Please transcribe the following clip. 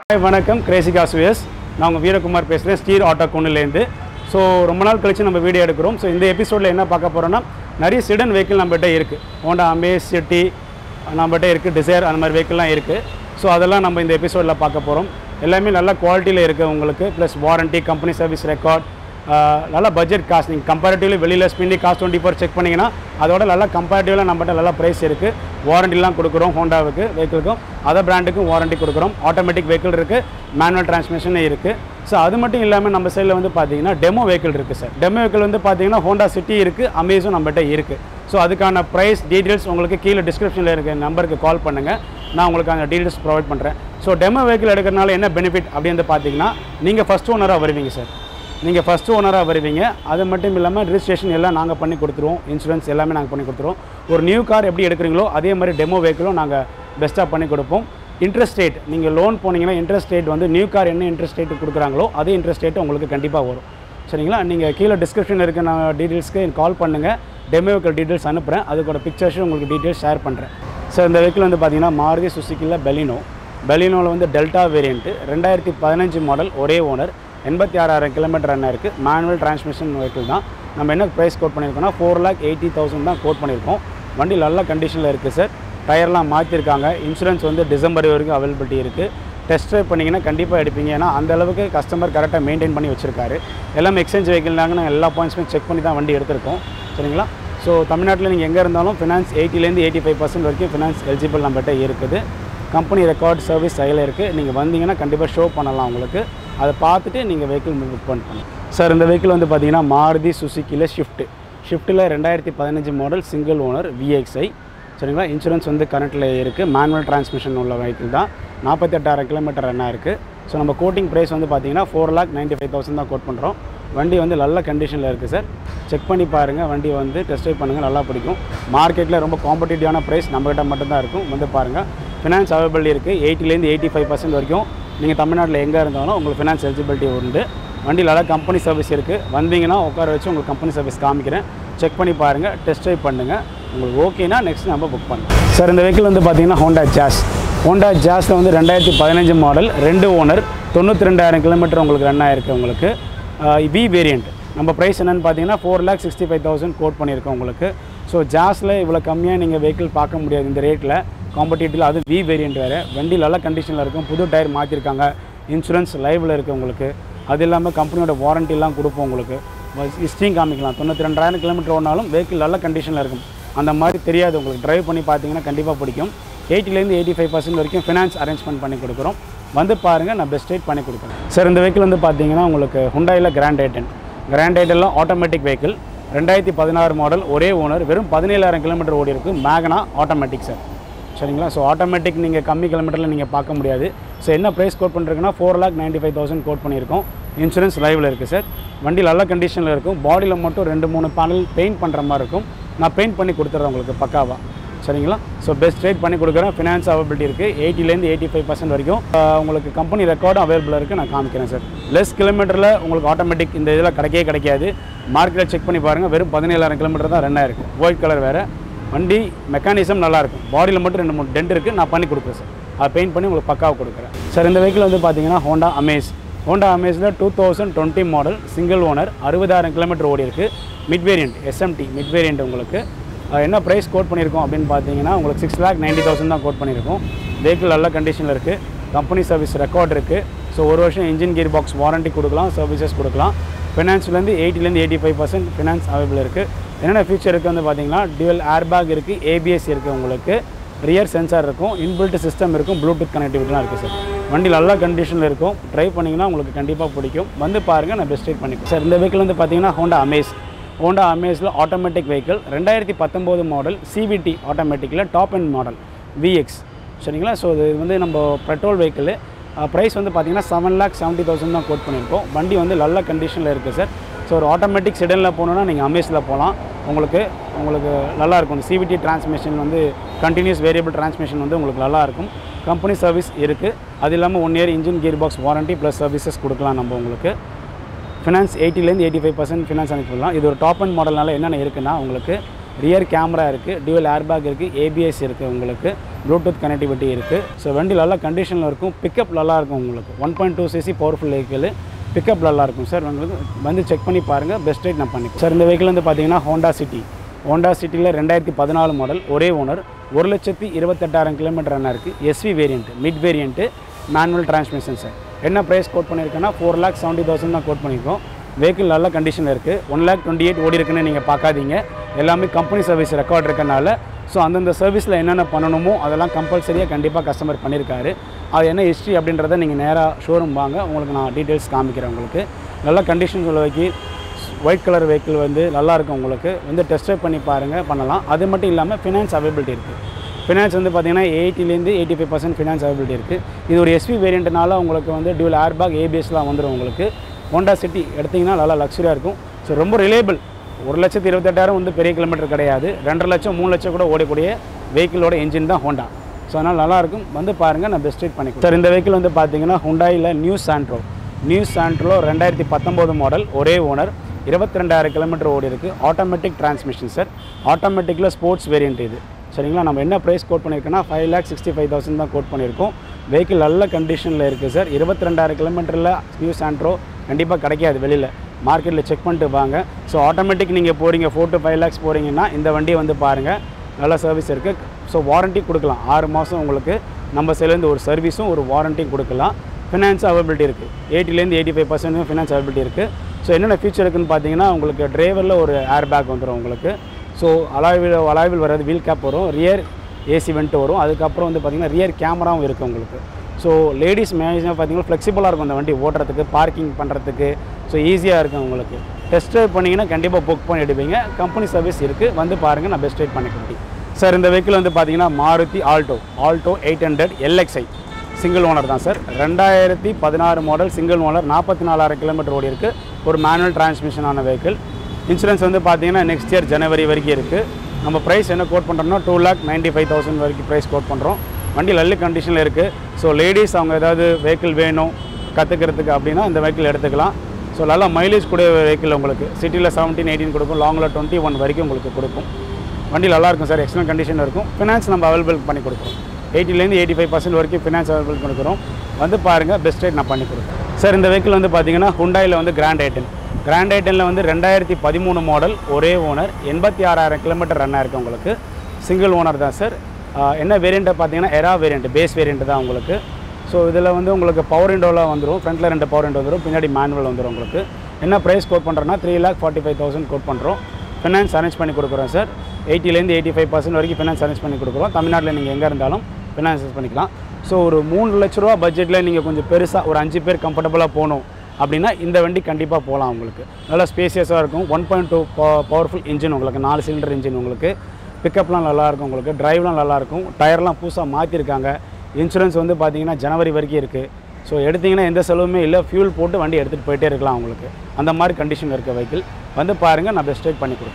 hi வணக்கம் Crazy காசுவேஸ் நான் உங்கள் வீரகுமார் பேசுகிறேன் ஸ்டீர் ஆட்டோ குன்னுலேருந்து ஸோ ரொம்ப நாள் கழிச்சு நம்ம வீடியோ எடுக்கிறோம் ஸோ இந்த எபிசோடில் என்ன பார்க்க போகிறோன்னா நிறைய சிடன் வெஹிக்கிள் நம்மகிட்ட இருக்குது ஹோண்டா அமேஸ் சிட்டி நம்மகிட்ட இருக்குது டிசைர் அந்த மாதிரி வெஹிக்கிள்லாம் இருக்குது ஸோ அதெல்லாம் நம்ம இந்த எபிசோடில் பார்க்க போகிறோம் எல்லாமே நல்ல குவாலிட்டியில் இருக்குது உங்களுக்கு plus warranty company service record நல்ல பட்ஜெட் காஸ்ட் நீங்கள் கம்பேரிட்டிவ்லி வெளியில் ஸ்பெண்டி காஸ்ட் டுவெண்ட்டி ஃபோர் செக் பண்ணிங்கன்னா அதோட நல்லா கம்பேரிட்டிவ்ல நம்மகிட்ட நல்ல ப்ரைஸ் இருக்குது வாரண்டிலாம் கொடுக்குறோம் ஹோண்டாவுக்கு வெஹிக்கிளுக்கும் அதர் பிராண்டுக்கும் வாரண்டி கொடுக்குறோம் ஆட்டோமேட்டிக் வெஹிக்கிள் இருக்குது மேனுவல் டிரான்ஸ்மிஷன் இருக்குது ஸோ அது மட்டும் இல்லாமல் நம்ம சைடில் வந்து பார்த்தீங்கன்னா டெமோ வெஹிக்கிள் இருக்குது சார் டெமோ வெஹிக்கிள் வந்து பார்த்தீங்கன்னா ஹோண்டா சிட்டி இருக்குது அமேஸும் நம்மகிட்ட இருக்குது ஸோ அதுக்கான ப்ரைஸ் டீட்டெயில்ஸ் உங்களுக்கு கீழே டிஸ்கிரிப்ஷனில் இருக்க நம்பருக்கு கால் பண்ணுங்கள் நான் உங்களுக்கு அந்த டீட்டெயில்ஸ் ப்ரொவைட் பண்ணுறேன் ஸோ டெமோ வெஹிக்கிள் எடுக்கிறனால என்ன பெனிஃபிட் அப்படின்னு பார்த்தீங்கன்னா நீங்கள் ஃபஸ்ட் ஓனராக வருவீங்க சார் நீங்கள் ஃபஸ்ட்டு ஓனராக வருவீங்க அது மட்டும் இல்லாமல் ரிஜிஸ்ட்ரேஷன் எல்லாம் நாங்கள் பண்ணி கொடுத்துருவோம் இன்சூரன்ஸ் எல்லாமே நாங்கள் பண்ணி கொடுத்துருவோம் ஒரு நியூ கார் எப்படி எடுக்கிறீங்களோ அதே மாதிரி டெமோ வெஹிக்கிளும் நாங்கள் பெஸ்ட்டாக பண்ணி கொடுப்போம் இன்ட்ரெஸ்ட் ரேட் நீங்கள் லோன் போனீங்கன்னா இன்ட்ரெஸ்ட் ரேட் வந்து நியூ கார் என்ன இன்ட்ரெஸ்ட் ரேட் கொடுக்குறாங்களோ அதே இன்ட்ரெஸ்ட் ரேட் உங்களுக்கு கண்டிப்பாக வரும் சரிங்களா நீங்கள் கீழே டிஸ்கிரிப்ஷனில் இருக்க நான் டீட்டெயில்ஸ்க்கு கால் பண்ணுங்கள் டெமோ வெஹிக்கிள் டீட்டெயில்ஸ் அனுப்புகிறேன் அதுக்கோட பிக்சர்ஸும் உங்களுக்கு டீட்டெயில்ஸ் ஷேர் பண்ணுறேன் சார் இந்த வெஹிக்கிள் வந்து பார்த்தீங்கன்னா மாருதி சுசுக்கியில் பெலினோ பெலினோவில் வந்து டெல்டா வேரியண்ட்டு ரெண்டாயிரத்தி பதினஞ்சு மாடல் ஒரே ஓனர் எண்பத்தி ஆறாயிரம் கிலோமீட்டர் ரன் இருக்குது மேனுவல் டிரான்ஸ்மிஷன் வெஹிக்கிள் தான் நம்ம என்ன ப்ரைஸ் கோட் பண்ணியிருக்கோம்னா ஃபோர் லேக் எயிட்டி தௌசண்ட் தான் கோட் பண்ணியிருக்கோம் வண்டி நல்ல கண்டிஷனில் இருக்குது சார் டயர்லாம் மாற்றிருக்காங்க இன்சூரன்ஸ் வந்து டிசம்பர் வரைக்கும் அவைலபிலிட்டி இருக்குது டெஸ்ட் ட்ரைவ் பண்ணிங்கன்னா கண்டிப்பாக எடுப்பீங்க ஏன்னா அந்த அளவுக்கு கஸ்டமர் கரெக்டாக மெயின்டைன் பண்ணி வச்சிருக்காரு எல்லாமே எக்ஸ்சேஞ்ச் வெஹிக்கிள்னாங்க நாங்கள் எல்லா பாயிண்ட்ஸுமே செக் பண்ணி தான் வண்டி எடுத்திருக்கோம் சரிங்களா ஸோ தமிழ்நாட்டில் நீங்கள் எங்கே இருந்தாலும் ஃபினான்ஸ் எயிட்டிலேருந்து எயிட்டி ஃபைவ் பர்சன்ட் வரைக்கும் ஃபினான்ஸ் எலிஜிபிள் நம்மகிட்ட இருக்குது கம்பெனி ரெக்கார்ட் சர்வீஸ் சைடில் இருக்குது நீங்கள் வந்தீங்கன்னா கண்டிப்பாக ஷோ பண்ணலாம் உங்களுக்கு அதை பார்த்துட்டு நீங்கள் வெஹிக்கிள் புக் பண்ணலாம் சார் இந்த வெஹிக்கிள் வந்து பார்த்தீங்கன்னா மாருதி சுசுக்கியில் ஷிஃப்ட்டு ஷிஃப்ட்டில் ரெண்டாயிரத்தி பதினஞ்சு மாடல் சிங்கிள் ஓனர் விஎக்ஸ்ஐ சரிங்களா இன்சூரன்ஸ் வந்து கரண்ட்டில் இருக்குது மேனுவல் டிரான்ஸ்மிஷன் உள்ள வெஹிக்கிள் தான் நாற்பத்தெட்டாயிரம் கிலோமீட்டர் ரன் இருக்குது ஸோ நம்ம கோட்டிங் ப்ரைஸ் வந்து பார்த்தீங்கன்னா four lakh ninety five thousand தான் கோட் பண்ணுறோம் வண்டி வந்து நல்ல கண்டிஷனில் இருக்குது சார் செக் பண்ணி பாருங்கள் வண்டி வந்து டெஸ்ட் ட்ரைவ் பண்ணுங்கள் நல்லா பிடிக்கும் மார்க்கெட்டில் ரொம்ப காம்படிட்டிவான ப்ரைஸ் நம்மகிட்ட மட்டும்தான் இருக்கும் வந்து பாருங்கள் ஃபினான்ஸ் அவைலபிலிட்டி இருக்குது எயிட்டிலேருந்து எயிட்டி ஃபைவ் பர்சன்ட் வரைக்கும் நீங்கள் தமிழ்நாட்டில் எங்கே இருந்தாலும் உங்களுக்கு ஃபினான்ஸ் எலிஜிபிலிட்டி உண்டு வண்டி நல்லா கம்பெனி சர்வீஸ் இருக்குது வந்தீங்கன்னா உட்கார வச்சு உங்களுக்கு கம்பெனி சர்வீஸ் காமிக்கிறேன் செக் பண்ணி பாருங்கள் டெஸ்ட் ட்ரைவ் பண்ணுங்கள் உங்களுக்கு ஓகேனா நெக்ஸ்ட் நம்ம புக் பண்ணலாம் சார் இந்த வெஹிக்கிள் வந்து பார்த்தீங்கன்னா ஹோண்டா ஜாஸ் ஹோண்டா ஜாஸில் வந்து ரெண்டாயிரத்தி பதினஞ்சு மாடல் ரெண்டு ஓனர் தொண்ணூற்றி ரெண்டாயிரம் கிலோமீட்டர் உங்களுக்கு ரன் ஆயிருக்கு உங்களுக்கு வி வேரியண்ட் நம்ம ப்ரைஸ் என்னென்னு பார்த்தீங்கன்னா four lakh sixty five thousand quote பண்ணியிருக்கோம் உங்களுக்கு ஸோ ஜாஸில் இவ்வளோ கம்மியாக நீங்கள் வெஹிக்கிள் பார்க்க முடியாது இந்த ரேட்டில் காம்படிட்டிவில் அது வி வேரியண்ட் வேறு வண்டி நல்ல கண்டிஷனில் இருக்கும் புது டயர் மாற்றிருக்காங்க இன்சூரன்ஸ் லைவில் இருக்குது உங்களுக்கு அது இல்லாமல் கம்பெனியோட வாரண்டிலாம் கொடுப்போம் உங்களுக்கு ஹிஸ்ட்ரியும் காமிக்கலாம் தொண்ணூற்றி ரெண்டாயிரம் கிலோமீட்டர் ஓடினாலும் வெஹிக்கிள் நல்ல கண்டிஷனில் இருக்கும் அந்த மாதிரி தெரியாது உங்களுக்கு டிரைவ் பண்ணி பார்த்தீங்கன்னா கண்டிப்பாக பிடிக்கும் எயிட்டிலேருந்து எயிட்டி ஃபைவ் பர்சன்ட் வரைக்கும் ஃபினான்ஸ் அரேஞ்ச்மெண்ட் பண்ணி கொடுக்குறோம் வந்து பாருங்கள் நான் பெஸ்ட் ரேட் பண்ணி கொடுக்குறேன் சார் இந்த வெஹிக்கிள் வந்து பார்த்தீங்கன்னா உங்களுக்கு ஹுண்டாயில் கிராண்ட் ஐட்டன் கிராண்ட் ஐட்டன்லாம் ஆட்டோமேட்டிக் வெஹிக்கிள் ரெண்டாயிரத்தி பதினாறு மாடல் ஒரே ஓனர் வெறும் பதினேழாயிரம் கிலோமீட்டர் ஓடி இருக்குது மேகனா ஆட்டோமேட்டிக் சார் சரிங்களா ஸோ ஆட்டோமேட்டிக் நீங்கள் கம்மி கிலோமீட்டரில் நீங்கள் பார்க்க முடியாது ஸோ என்ன ப்ரைஸ் கோட் பண்ணிருக்குன்னா four lakh ninety five thousand quote பண்ணியிருக்கோம் இன்சூரன்ஸ் லைவில் இருக்குது சார் வண்டி நல்ல கண்டிஷனில் இருக்கும் பாடியில் மட்டும் ரெண்டு மூணு பேனல் பெயிண்ட் பண்ணுற மாதிரி இருக்கும் நான் பெயிண்ட் பண்ணி கொடுத்துட்றேன் உங்களுக்கு பக்காவாக சரிங்களா ஸோ பெஸ்ட் ரேட் பண்ணி கொடுக்குறேன் ஃபினான்ஸ் அவைபிலிட்டி இருக்குது எயிட்டிலேருந்து எயிட்டி ஃபைவ் பர்சன்ட் வரைக்கும் ஆஹ் உங்களுக்கு கம்பெனி ரெக்கார்டும் அவைலபிளாக இருக்குது நான் காமிக்கிறேன் சார் லெஸ் கிலோமீட்டரில் உங்களுக்கு ஆட்டோமேட்டிக் இந்த இதில் கிடைக்கவே கிடைக்காது மார்க்கெட்டில் செக் பண்ணி பாருங்கள் வெறும் பதினேழாயிரம் கிலோமீட்டர் தான் ரன் ஆயிருக்கு ஒயிட் கலர் வேறு வண்டி மெக்கானிசம் நல்லாயிருக்கும் பாடியில் மட்டும் ரெண்டு மூணு டென்ட் இருக்குது நான் பண்ணி கொடுக்குறேன் சார் அதை பெயிண்ட் பண்ணி உங்களுக்கு பக்காவாக கொடுக்குறேன் சார் இந்த வெஹிக்கிள் வந்து பார்த்தீங்கன்னா ஹோண்டா அமேஸ் ஹோண்டா அமேஸில் two thousand twenty model single owner அறுபதாயிரம் கிலோமீட்டர் ஓடி இருக்குது mid variant SMT mid variant உங்களுக்கு அஹ் என்ன ப்ரைஸ் கோட் பண்ணியிருக்கோம் அப்படின்னு பார்த்தீங்கன்னா உங்களுக்கு சிக்ஸ் லேக் நைன்ட்டி தௌசண்ட் தான் கோட் பண்ணியிருக்கோம் வெஹிக்கிள் நல்ல கண்டிஷனில் இருக்குது கம்பெனி சர்வீஸ் ரெக்கார்ட் இருக்குது ஸோ ஒரு வருஷம் இன்ஜின் கியர் பாக்ஸ் வாரண்டி கொடுக்கலாம் சர்வீசஸ் கொடுக்கலாம் ஃபினான்ஸ்லேருந்து எயிட்டிலேருந்து eighty five percent finance available இருக்குது என்னென்ன ஃபீச்சர் இருக்குது வந்து பார்த்தீங்கன்னா டியூவல் ஏர்பேக் இருக்குது ஏபிஎஸ் இருக்குது உங்களுக்கு ரியர் சென்சார் இருக்கும் இன்பில்ட் சிஸ்டம் இருக்கும் ப்ளூடூத் கனெக்டிவிட்டிலாம் இருக்குது சார் வண்டி நல்ல கண்டிஷனில் இருக்கும் ட்ரைவ் பண்ணிங்கன்னா உங்களுக்கு கண்டிப்பாக பிடிக்கும் வந்து பாருங்கள் நான் பெஸ்ட் ரேட் பண்ணிக்கிறேன் சார் இந்த வெஹிக்கிள் வந்து பார்த்தீங்கன்னா ஹோண்டா அமேஸ் ஹோண்டா அமேஸில் ஆட்டோமேட்டிக் வெஹிக்கிள் ரெண்டாயிரத்தி பத்தொம்போது மாடல் சிவிடி ஆட்டோமேட்டிக்கில் டாப் அண்ட் மாடல் விஎக்ஸ் சரிங்களா ஸோ இது வந்து நம்ம பெட்ரோல் வெஹிக்கிள் ப்ரைஸ் வந்து பார்த்தீங்கன்னா செவன் லேக் செவன்ட்டி தௌசண்ட் தான் கோட் பண்ணியிருக்கோம் வண்டி வந்து நல்ல கண்டிஷனில் இருக்குது சார் ஸோ ஒரு ஆட்டோமேட்டிக் செடனில் போகணுன்னா நீங்கள் அமேஸில் போகலாம் உங்களுக்கு உங்களுக்கு நல்லாயிருக்கும் இந்த சிவிடி டிரான்ஸ்மிஷன் வந்து கண்டினியூஸ் வேரியபிள் டிரான்ஸ்மிஷன் வந்து உங்களுக்கு நல்லாயிருக்கும் கம்பெனி சர்வீஸ் இருக்குது அது இல்லாமல் one year engine gear box warranty plus services கொடுக்கலாம் நம்ம உங்களுக்கு ஃபினான்ஸ் எயிட்டிலேருந்து எயிட்டி ஃபைவ் பர்சன்ட் ஃபினான்ஸ் அனுப்பிடலாம் இது ஒரு டாப் அண்ட் மாடல்னால என்னென்ன இருக்குன்னா உங்களுக்கு ரியர் கேமரா இருக்குது டியூவல் ஏர்பேக் இருக்குது ஏபிஎஸ் இருக்குது உங்களுக்கு ப்ளூடூத் கனெக்டிவிட்டி இருக்குது ஸோ வண்டி நல்லா கண்டிஷனில் இருக்கும் பிக்கப் நல்லா இருக்கும் உங்களுக்கு one point two CC powerful vehicle pickup நல்லா இருக்கும் சார் உங்களுக்கு வந்து செக் பண்ணி பாருங்கள் பெஸ்ட் ரேட் நான் பண்ணி சார் இந்த வெஹிக்கிள் வந்து பார்த்தீங்கன்னா ஹோண்டா சிட்டி ஹோண்டா சிட்டியில் ரெண்டாயிரத்தி பதினாலு மாடல் ஒரே ஓனர் ஒரு லட்சத்தி இருபத்தெட்டாயிரம் கிலோமீட்டர் ரன் இருக்குது SV variant mid variant manual transmission sir என்ன ப்ரைஸ் கோட் பண்ணியிருக்கேன்னா ஃபோர் லேக் செவன்ட்டி தௌசண்ட் தான் கோட் பண்ணியிருக்கோம் வெஹிக்கிள் நல்ல கண்டிஷனில் இருக்குது ஒன் லேக் டுவெண்ட்டி எயிட் ஓடி இருக்குன்னு நீங்கள் பார்க்காதீங்க எல்லாமே கம்பெனி சர்வீஸ் ரெக்கார்ட் இருக்கனால ஸோ அந்தந்த சர்வீஸில் என்னென்ன பண்ணணுமோ அதெல்லாம் கம்பல்சரியாக கண்டிப்பாக கஸ்டமர் பண்ணியிருக்காரு அது என்ன ஹிஸ்ட்ரி அப்படின்றத நீங்கள் நேராக ஷோரூம் வாங்க உங்களுக்கு நான் டீட்டெயில்ஸ் காமிக்கிறேன் உங்களுக்கு நல்ல கண்டிஷன் உள்ள வெஹிக்கிள் ஒயிட் கலர் வெஹிக்கிள் வந்து நல்லா இருக்கும் உங்களுக்கு வந்து டெஸ்ட் ட்ரைவ் பண்ணி பாருங்கள் பண்ணலாம் அது மட்டும் இல்லாமல் ஃபினான்ஸ் அவைபிலிட்டி இருக்குது ஃபினான்ஸ் வந்து பார்த்தீங்கன்னா எயிட்டிலேருந்து eighty five percent finance availability இருக்குது இது ஒரு எஸ்பி வேரியண்ட்னால உங்களுக்கு வந்து டியூல் ஏர்பேக் ஏபிஎஸ்லாம் வந்துடும் உங்களுக்கு ஹோண்டா சிட்டி எடுத்திங்கன்னா நல்லா லக்ஸரியாக இருக்கும் ஸோ ரொம்ப ரிலேபிள் ஒரு லட்சத்து இருபத்தெட்டாயிரம் வந்து பெரிய கிலோமீட்டர் கிடையாது ரெண்டரை லட்சம் மூணு லட்சம் கூட ஓடக்கூடிய வெஹிக்கிளோட என்ஜின் தான் ஹோண்டா ஸோ அதனால் நல்லாயிருக்கும் வந்து பாருங்கள் நான் பெஸ்ட் ரேட் பண்ணிக்கிறேன் சார் இந்த வெஹிக்கிள் வந்து பார்த்தீங்கன்னா ஹுண்டாயில் நியூ சாண்ட்ரோ நியூ சாண்ட்ரோ ரெண்டாயிரத்தி பத்தொம்போது மாடல் ஒரே ஓனர் இருபத்தி ரெண்டாயிரம் கிலோமீட்டர் ஓடி இருக்குது ஆட்டோமேட்டிக் டிரான்ஸ்மிஷன் சார் ஆட்டோமேட்டிக்கில் ஸ்போர்ட்ஸ் வேரியண்ட் இது சரிங்களா நம்ம என்ன ப்ரைஸ் கோட் பண்ணியிருக்கோன்னா five lakh sixty five thousand தான் கோட் பண்ணியிருக்கோம் வெஹிக்கிள் நல்ல கண்டிஷனில் இருக்குது சார் இருபத்தி ரெண்டாயிரம் கிலோமீட்டரில் நியூ சாண்ட்ரோ கண்டிப்பாக கிடைக்காது வெளியில் மார்க்கெட்டில் செக் பண்ணிட்டு வாங்க ஸோ ஆட்டோமேட்டிக் நீங்கள் போகிறீங்க ஃபோர் டு ஃபைவ் லேக்ஸ் போகிறீங்கன்னா இந்த வண்டியை வந்து பாருங்கள் நல்ல சர்வீஸ் இருக்குது ஸோ வாரண்ட்டி கொடுக்கலாம் ஆறு மாதம் உங்களுக்கு நம்ம சைட்லேருந்து ஒரு சர்வீஸும் ஒரு வாரண்ட்டியும் கொடுக்கலாம் ஃபினான்ஸ் அவைபிலிட்டி இருக்குது எயிட்டிலேருந்து eighty five percent finance availability இருக்குது ஸோ என்னென்ன ஃபீச்சர் இருக்குன்னு பார்த்தீங்கன்னா உங்களுக்கு டிரைவரில் ஒரு ஏர் பேக் வந்துடும் உங்களுக்கு ஸோ அலாய்வில் அலாய்வில் வர்றது வீல் கேப் வரும் ரியர் ஏசி வெண்ட் வரும் அதுக்கப்புறம் வந்து பார்த்திங்கன்னா ரியர் கேமராவும் இருக்குது உங்களுக்கு ஸோ லேடிஸ் மேக்ஸிமம் பார்த்தீங்கன்னா ஃப்ளெக்சிபிளாக இருக்கும் அந்த வண்டி ஓட்டுறதுக்கு பார்க்கிங் பண்ணுறதுக்கு ஸோ ஈஸியாக இருக்கும் உங்களுக்கு டெஸ்ட் ட்ரைவ் பண்ணிங்கன்னா கண்டிப்பாக புக் பண்ணி எடுப்பீங்க கம்பெனி சர்வீஸ் இருக்குது வந்து பாருங்கள் நான் பெஸ்ட் ரேட் பண்ணிக்கிறேன் சார் இந்த வெஹிக்கிள் வந்து பார்த்தீங்கன்னா Maruti Alto Alto eight hundred LXI single owner தான் சார் ரெண்டாயிரத்தி பதினாறு மாடல் சிங்கிள் ஓனர் நாற்பத்தி நாலாயிரம் கிலோமீட்டர் ஓடி இருக்குது ஒரு மேனுவல் டிரான்ஸ்மிஷனான வெஹிக்கிள் இன்சூரன்ஸ் வந்து பார்த்தீங்கன்னா நெக்ஸ்ட் இயர் ஜனவரி வரைக்கும் இருக்குது நம்ம ப்ரைஸ் என்ன கோட் பண்ணுறோம்னா two lakh ninety five thousand வரைக்கும் ப்ரைஸ் கோட் பண்ணுறோம் வண்டி நல்ல கண்டிஷனில் இருக்குது ஸோ லேடிஸ் அவங்க ஏதாவது வெஹிக்கிள் வேணும் கற்றுக்கிறதுக்கு அப்படின்னா இந்த வெஹிக்கிள் எடுத்துக்கலாம் ஸோ நல்லா மைலேஜ் கூடிய வெஹிக்கிள் உங்களுக்கு சிட்டியில் செவன்டீன் எயிட்டீன் கொடுக்கும் லாங்கில் டுவெண்ட்டி ஒன் வரைக்கும் உங்களுக்கு கொடுக்கும் வண்டி நல்லா இருக்கும் சார் எக்ஸலன்ட் கண்டிஷன் இருக்கும் ஃபினான்ஸ் நம்ம அவைலபிள் பண்ணி கொடுக்குறோம் எயிட்டிலேருந்து எயிட்டி ஃபைவ் பர்சன்ட் வரைக்கும் ஃபினான்ஸ் அவைலபிள் கொடுக்குறோம் வந்து பாருங்கள் பெஸ்ட் ரேட் நான் பண்ணி கொடுக்குறேன் சார் இந்த வெஹிக்கிள் வந்து பார்த்தீங்கன்னா ஹுண்டாயில் வந்து கிராண்ட் ஐட்டன் கிராண்ட் ஐட்டனில் வந்து ரெண்டாயிரத்தி பதிமூணு மாடல் ஒரே ஓனர் எண்பத்தி ஆறாயிரம் கிலோமீட்டர் ரன் ஆயிருக்கு உங்களுக்கு சிங்கிள் ஓனர் தான் சார் என்ன வேரியண்ட்டை பார்த்தீங்கன்னா எரா வேரியண்ட் பேஸ் வேரியண்ட் தான் உங்களுக்கு ஸோ இதில் வந்து உங்களுக்கு பவர் விண்டோவில் வந்துடும் ஃப்ரண்ட்டில் ரெண்டு பவர் விண்டோ வந்துடும் பின்னாடி மேனுவல் வந்துடும் உங்களுக்கு என்ன ப்ரைஸ் கோட் பண்ணுறோன்னா three lakh forty five thousand quote பண்ணுறோம் ஃபினான்ஸ் அரேஞ்ச் பண்ணி கொடுக்குறோம் சார் எயிட்டிலேருந்து எயிட்டி ஃபைவ் பர்சன்ட் வரைக்கும் ஃபினான்ஸ் அரேஞ்ச் பண்ணி கொடுக்குறோம் தமிழ்நாட்டில் நீங்கள் எங்கே இருந்தாலும் ஃபினான்ஸ் பண்ணிக்கலாம் ஸோ ஒரு மூணு லட்ச ரூபா பட்ஜெட்டில் நீங்கள் கொஞ்சம் பெருசாக ஒரு அஞ்சு பேர் கம்ஃபர்டபுளாக போகணும் அப்படின்னா இந்த வண்டி கண்டிப்பாக போகலாம் உங்களுக்கு நல்லா ஸ்பேசியஸாக இருக்கும் one point two powerful engine உங்களுக்கு நாலு சிலிண்டர் இன்ஜின் உங்களுக்கு பிக்கப்லாம் நல்லாயிருக்கும் உங்களுக்கு டிரைவ்லாம் நல்லாயிருக்கும் டயர்லாம் புதுசாக மாற்றிருக்காங்க இன்சூரன்ஸ் வந்து பார்த்தீங்கன்னா ஜனவரி வரைக்கும் இருக்குது ஸோ எடுத்தீங்கன்னா எந்த செலவுமே இல்லை ஃபியூல் போட்டு வண்டி எடுத்துகிட்டு போயிட்டே இருக்கலாம் உங்களுக்கு அந்த மாதிரி கண்டிஷன் இருக்க வெஹிக்கிள் வந்து பாருங்கள் நான் பெஸ்ட் ரேட் பண்ணி கொடுக்குறேன்